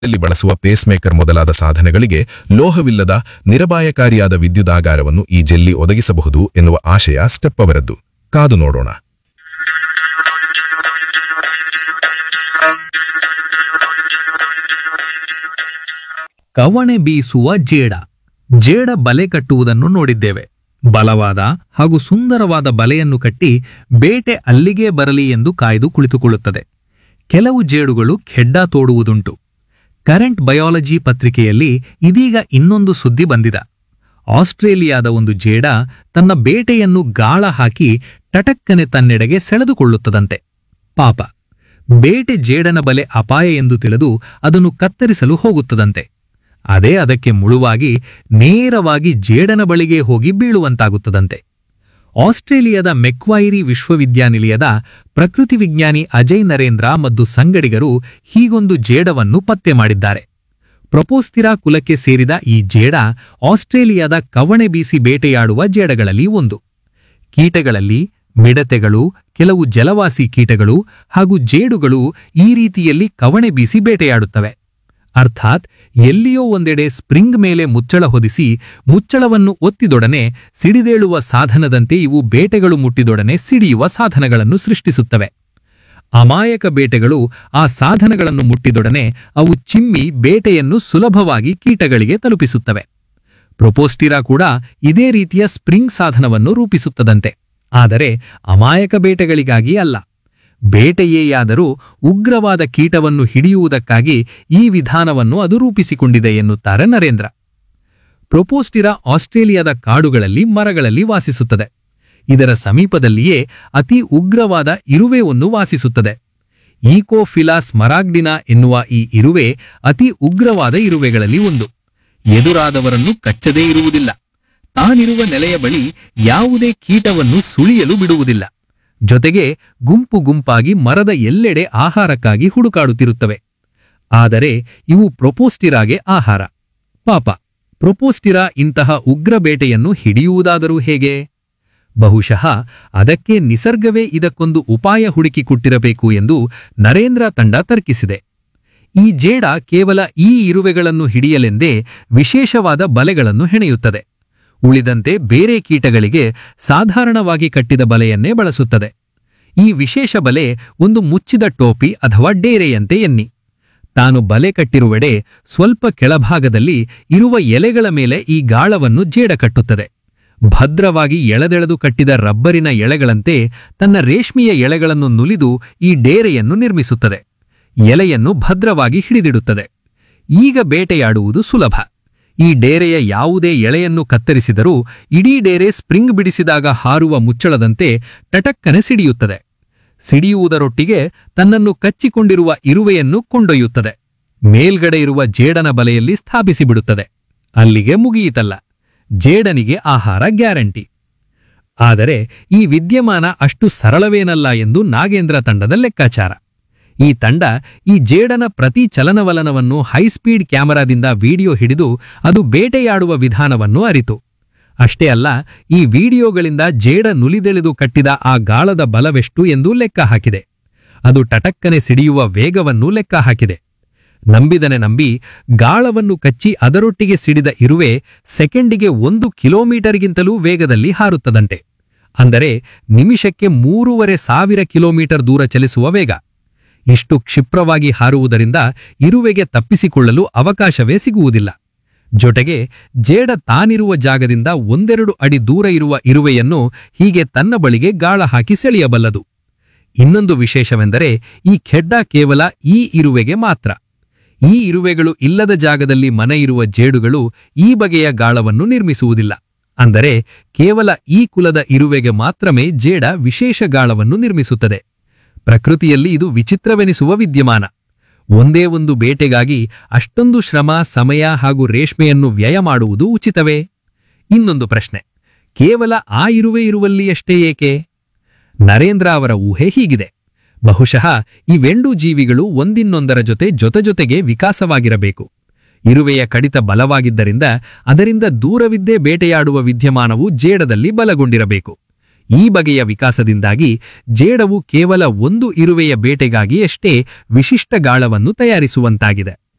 ಯಲ್ಲಿ ಬಳಸುವ ಪೇಸ್ಮೇಕರ್ ಮೊದಲಾದ ಸಾಧನಗಳಿಗೆ ಲೋಹವಿಲ್ಲದ ನಿರಪಾಯಕಾರಿಯಾದ ವಿದ್ಯುದಾಗಾರವನ್ನು ಈ ಜೆಲ್ಲಿ ಒದಗಿಸಬಹುದು ಎನ್ನುವ ಆಶಯ ಸ್ಟೆಪ್ ಅವರದ್ದು ಕಾದು ನೋಡೋಣ ಕವಣೆ ಬೀಸುವ ಜೇಡ ಜೇಡ ಬಲೆ ಕಟ್ಟುವುದನ್ನು ನೋಡಿದ್ದೇವೆ ಬಲವಾದ ಹಾಗೂ ಸುಂದರವಾದ ಬಲೆಯನ್ನು ಕಟ್ಟಿ ಬೇಟೆ ಅಲ್ಲಿಗೇ ಬರಲಿ ಎಂದು ಕಾಯ್ದು ಕುಳಿತುಕೊಳ್ಳುತ್ತದೆ ಕೆಲವು ಜೇಡುಗಳು ಖೆಡ್ಡ ತೋಡುವುದುಂಟು ಕರೆಂಟ್ ಬಯಾಲಜಿ ಪತ್ರಿಕೆಯಲ್ಲಿ ಇದೀಗ ಇನ್ನೊಂದು ಸುದ್ದಿ ಬಂದಿದ ಆಸ್ಟ್ರೇಲಿಯಾದ ಒಂದು ಜೇಡ ತನ್ನ ಬೇಟೆಯನ್ನು ಗಾಳ ಹಾಕಿ ಟಟಕ್ಕನೆ ತನ್ನೆಡೆಗೆ ಸೆಳೆದುಕೊಳ್ಳುತ್ತದಂತೆ ಪಾಪ ಬೇಟೆ ಜೇಡನ ಬಲೆ ಅಪಾಯ ಎಂದು ತಿಳಿದು ಅದನ್ನು ಕತ್ತರಿಸಲು ಹೋಗುತ್ತದಂತೆ ಅದೇ ಅದಕ್ಕೆ ಮುಳುವಾಗಿ ನೇರವಾಗಿ ಜೇಡನ ಬಳಿಗೆ ಹೋಗಿ ಬೀಳುವಂತಾಗುತ್ತದಂತೆ ಆಸ್ಟ್ರೇಲಿಯಾದ ಮೆಕ್ವೈರಿ ವಿಶ್ವವಿದ್ಯಾನಿಲಯದ ಪ್ರಕೃತಿ ವಿಜ್ಞಾನಿ ಅಜಯ್ ನರೇಂದ್ರ ಮತ್ತು ಸಂಗಡಿಗರು ಹೀಗೊಂದು ಜೇಡವನ್ನು ಪತ್ತೆ ಮಾಡಿದ್ದಾರೆ ಪ್ರೊಪೋಸ್ತಿರಾ ಕುಲಕ್ಕೆ ಸೇರಿದ ಈ ಜೇಡ ಆಸ್ಟ್ರೇಲಿಯಾದ ಕವಣೆ ಬೀಸಿ ಬೇಟೆಯಾಡುವ ಜೇಡಗಳಲ್ಲಿ ಒಂದು ಕೀಟಗಳಲ್ಲಿ ಮಿಡತೆಗಳು ಕೆಲವು ಜಲವಾಸಿ ಕೀಟಗಳು ಹಾಗೂ ಜೇಡುಗಳು ಈ ರೀತಿಯಲ್ಲಿ ಕವಣೆ ಬೀಸಿ ಬೇಟೆಯಾಡುತ್ತವೆ ಅರ್ಥಾತ್ ಎಲ್ಲಿಯೋ ಒಂದೆಡೆ ಸ್ಪ್ರಿಂಗ್ ಮೇಲೆ ಮುಚ್ಚಳ ಹೊದಿಸಿ ಮುಚ್ಚಳವನ್ನು ಒತ್ತಿದೊಡನೆ ಸಿಡಿದೇಳುವ ಸಾಧನದಂತೆ ಇವು ಬೇಟೆಗಳು ಮುಟ್ಟಿದೊಡನೆ ಸಿಡಿಯುವ ಸಾಧನಗಳನ್ನು ಸೃಷ್ಟಿಸುತ್ತವೆ ಅಮಾಯಕ ಬೇಟೆಗಳು ಆ ಸಾಧನಗಳನ್ನು ಮುಟ್ಟಿದೊಡನೆ ಅವು ಚಿಮ್ಮಿ ಬೇಟೆಯನ್ನು ಸುಲಭವಾಗಿ ಕೀಟಗಳಿಗೆ ತಲುಪಿಸುತ್ತವೆ ಪ್ರೊಪೋಸ್ಟಿರಾ ಕೂಡ ಇದೇ ರೀತಿಯ ಸ್ಪ್ರಿಂಗ್ ಸಾಧನವನ್ನು ರೂಪಿಸುತ್ತದಂತೆ ಆದರೆ ಅಮಾಯಕ ಬೇಟೆಗಳಿಗಾಗಿ ಅಲ್ಲ ಬೇಟೆಯೇಯಾದರೂ ಉಗ್ರವಾದ ಕೀಟವನ್ನು ಹಿಡಿಯುವುದಕ್ಕಾಗಿ ಈ ವಿಧಾನವನ್ನು ಅದು ರೂಪಿಸಿಕೊಂಡಿದೆ ಎನ್ನುತ್ತಾರೆ ನರೇಂದ್ರ ಪ್ರೊಪೋಸ್ಟಿರಾ ಆಸ್ಟ್ರೇಲಿಯಾದ ಕಾಡುಗಳಲ್ಲಿ ಮರಗಳಲ್ಲಿ ವಾಸಿಸುತ್ತದೆ ಇದರ ಸಮೀಪದಲ್ಲಿಯೇ ಅತಿ ಉಗ್ರವಾದ ಇರುವೆ ಒಂದು ವಾಸಿಸುತ್ತದೆ ಈಕೋಫಿಲಾಸ್ ಮರಾಗ್ಡಿನಾ ಎನ್ನುವ ಈ ಇರುವೆ ಅತಿ ಉಗ್ರವಾದ ಇರುವೆಗಳಲ್ಲಿ ಒಂದು ಎದುರಾದವರನ್ನು ಕಚ್ಚದೇ ಇರುವುದಿಲ್ಲ ತಾನಿರುವ ನೆಲೆಯ ಬಳಿ ಯಾವುದೇ ಕೀಟವನ್ನು ಸುಳಿಯಲು ಬಿಡುವುದಿಲ್ಲ ಜೊತೆಗೆ ಗುಂಪು ಗುಂಪಾಗಿ ಮರದ ಎಲ್ಲೆಡೆ ಆಹಾರಕ್ಕಾಗಿ ಹುಡುಕಾಡುತ್ತಿರುತ್ತವೆ ಆದರೆ ಇವು ಪ್ರೊಪೋಸ್ಟಿರಾಗೆ ಆಹಾರ ಪಾಪ ಪ್ರೊಪೋಸ್ಟಿರಾ ಇಂತಹ ಉಗ್ರ ಬೇಟೆಯನ್ನು ಹಿಡಿಯುವುದಾದರೂ ಹೇಗೆ ಬಹುಶಃ ಅದಕ್ಕೆ ನಿಸರ್ಗವೇ ಇದಕ್ಕೊಂದು ಉಪಾಯ ಹುಡುಕಿಕೊಟ್ಟಿರಬೇಕು ಎಂದು ನರೇಂದ್ರ ತಂಡ ತರ್ಕಿಸಿದೆ ಈ ಜೇಡ ಕೇವಲ ಈ ಇರುವೆಗಳನ್ನು ಹಿಡಿಯಲೆಂದೇ ವಿಶೇಷವಾದ ಬಲೆಗಳನ್ನು ಹೆಣೆಯುತ್ತದೆ ಉಳಿದಂತೆ ಬೇರೆ ಕೀಟಗಳಿಗೆ ಸಾಧಾರಣವಾಗಿ ಕಟ್ಟಿದ ಬಲೆಯನ್ನೇ ಬಳಸುತ್ತದೆ ಈ ವಿಶೇಷ ಬಲೆ ಒಂದು ಮುಚ್ಚಿದ ಟೋಪಿ ಅಥವಾ ಡೇರೆಯಂತೆ ಎನ್ನಿ ತಾನು ಬಲೆ ಕಟ್ಟಿರುವೆಡೆ ಸ್ವಲ್ಪ ಕೆಳಭಾಗದಲ್ಲಿ ಇರುವ ಎಲೆಗಳ ಮೇಲೆ ಈ ಗಾಳವನ್ನು ಜೇಡ ಕಟ್ಟುತ್ತದೆ ಭದ್ರವಾಗಿ ಎಳೆದೆಳೆದು ಕಟ್ಟಿದ ರಬ್ಬರಿನ ಎಳೆಗಳಂತೆ ತನ್ನ ರೇಷ್ಮೆಯ ಎಳೆಗಳನ್ನು ನುಲಿದು ಈ ಡೇರೆಯನ್ನು ನಿರ್ಮಿಸುತ್ತದೆ ಎಲೆಯನ್ನು ಭದ್ರವಾಗಿ ಹಿಡಿದಿಡುತ್ತದೆ ಈಗ ಬೇಟೆಯಾಡುವುದು ಸುಲಭ ಈ ಡೇರೆಯ ಯಾವುದೇ ಎಳೆಯನ್ನು ಕತ್ತರಿಸಿದರೂ ಇಡೀ ಡೇರೆ ಸ್ಪ್ರಿಂಗ್ ಬಿಡಿಸಿದಾಗ ಹಾರುವ ಮುಚ್ಚಳದಂತೆ ಟಟಕ್ಕನೆ ಸಿಡಿಯುತ್ತದೆ ಸಿಡಿಯುವುದರೊಟ್ಟಿಗೆ ತನ್ನನ್ನು ಕಚ್ಚಿಕೊಂಡಿರುವ ಇರುವೆಯನ್ನು ಕೊಂಡೊಯ್ಯುತ್ತದೆ ಮೇಲ್ಗಡೆ ಇರುವ ಜೇಡನ ಬಲೆಯಲ್ಲಿ ಸ್ಥಾಪಿಸಿಬಿಡುತ್ತದೆ ಅಲ್ಲಿಗೆ ಮುಗಿಯಿತಲ್ಲ ಜೇಡನಿಗೆ ಆಹಾರ ಗ್ಯಾರಂಟಿ ಆದರೆ ಈ ವಿದ್ಯಮಾನ ಅಷ್ಟು ಸರಳವೇನಲ್ಲ ಎಂದು ನಾಗೇಂದ್ರ ತಂಡದ ಲೆಕ್ಕಾಚಾರ ಈ ತಂಡ ಈ ಜೇಡನ ಪ್ರತಿ ಚಲನವಲನವನ್ನು ಹೈಸ್ಪೀಡ್ ಕ್ಯಾಮೆರಾದಿಂದ ವಿಡಿಯೋ ಹಿಡಿದು ಅದು ಬೇಟೆಯಾಡುವ ವಿಧಾನವನ್ನು ಅರಿತು ಅಷ್ಟೇ ಅಲ್ಲ ಈ ವಿಡಿಯೋಗಳಿಂದ ಜೇಡ ನುಲಿದೆಳೆದು ಕಟ್ಟಿದ ಆ ಗಾಳದ ಬಲವೆಷ್ಟು ಎಂದು ಲೆಕ್ಕ ಹಾಕಿದೆ ಅದು ಟಟಕ್ಕನೆ ಸಿಡಿಯುವ ವೇಗವನ್ನು ಲೆಕ್ಕ ಹಾಕಿದೆ ನಂಬಿದನೆ ನಂಬಿ ಗಾಳವನ್ನು ಕಚ್ಚಿ ಅದರೊಟ್ಟಿಗೆ ಸಿಡಿದ ಇರುವೆ ಸೆಕೆಂಡಿಗೆ ಒಂದು ಕಿಲೋಮೀಟರ್ಗಿಂತಲೂ ವೇಗದಲ್ಲಿ ಹಾರುತ್ತದಂತೆ ಅಂದರೆ ನಿಮಿಷಕ್ಕೆ ಮೂರುವರೆ ಸಾವಿರ ಕಿಲೋಮೀಟರ್ ದೂರ ಚಲಿಸುವ ವೇಗ ಇಷ್ಟು ಕ್ಷಿಪ್ರವಾಗಿ ಹಾರುವುದರಿಂದ ಇರುವೆಗೆ ತಪ್ಪಿಸಿಕೊಳ್ಳಲು ಅವಕಾಶವೇ ಸಿಗುವುದಿಲ್ಲ ಜೊತೆಗೆ ಜೇಡ ತಾನಿರುವ ಜಾಗದಿಂದ ಒಂದೆರಡು ಅಡಿ ದೂರ ಇರುವ ಇರುವೆಯನ್ನು ಹೀಗೆ ತನ್ನ ಬಳಿಗೆ ಗಾಳ ಹಾಕಿ ಸೆಳೆಯಬಲ್ಲದು ಇನ್ನೊಂದು ವಿಶೇಷವೆಂದರೆ ಈ ಖೆಡ್ಡ ಕೇವಲ ಈ ಇರುವೆಗೆ ಮಾತ್ರ ಈ ಇರುವೆಗಳು ಇಲ್ಲದ ಜಾಗದಲ್ಲಿ ಮನೆ ಇರುವ ಜೇಡುಗಳು ಈ ಬಗೆಯ ಗಾಳವನ್ನು ನಿರ್ಮಿಸುವುದಿಲ್ಲ ಅಂದರೆ ಕೇವಲ ಈ ಕುಲದ ಇರುವೆಗೆ ಮಾತ್ರಮೇ ಜೇಡ ವಿಶೇಷ ಗಾಳವನ್ನು ನಿರ್ಮಿಸುತ್ತದೆ ಪ್ರಕೃತಿಯಲ್ಲಿ ಇದು ವಿಚಿತ್ರವೆನಿಸುವ ವಿದ್ಯಮಾನ ಒಂದೇ ಒಂದು ಬೇಟೆಗಾಗಿ ಅಷ್ಟೊಂದು ಶ್ರಮ ಸಮಯ ಹಾಗೂ ರೇಷ್ಮೆಯನ್ನು ವ್ಯಯ ಮಾಡುವುದು ಉಚಿತವೇ ಇನ್ನೊಂದು ಪ್ರಶ್ನೆ ಕೇವಲ ಆ ಇರುವೆ ಇರುವಲ್ಲಿಯಷ್ಟೇ ಏಕೆ ನರೇಂದ್ರ ಅವರ ಊಹೆ ಹೀಗಿದೆ ಬಹುಶಃ ಇವೆಂಡೂ ಜೀವಿಗಳು ಒಂದಿನ್ನೊಂದರ ಜೊತೆ ಜೊತೆಜೊತೆಗೆ ವಿಕಾಸವಾಗಿರಬೇಕು ಇರುವೆಯ ಕಡಿತ ಬಲವಾಗಿದ್ದರಿಂದ ಅದರಿಂದ ದೂರವಿದ್ದೇ ಬೇಟೆಯಾಡುವ ವಿದ್ಯಮಾನವು ಜೇಡದಲ್ಲಿ ಬಲಗೊಂಡಿರಬೇಕು ಈ ಬಗೆಯ ವಿಕಾಸದಿಂದಾಗಿ ಜೇಡವು ಕೇವಲ ಒಂದು ಇರುವೆಯ ಬೇಟೆಗಾಗಿ ಅಷ್ಟೇ ವಿಶಿಷ್ಟ ಗಾಳವನ್ನು ತಯಾರಿಸುವಂತಾಗಿದೆ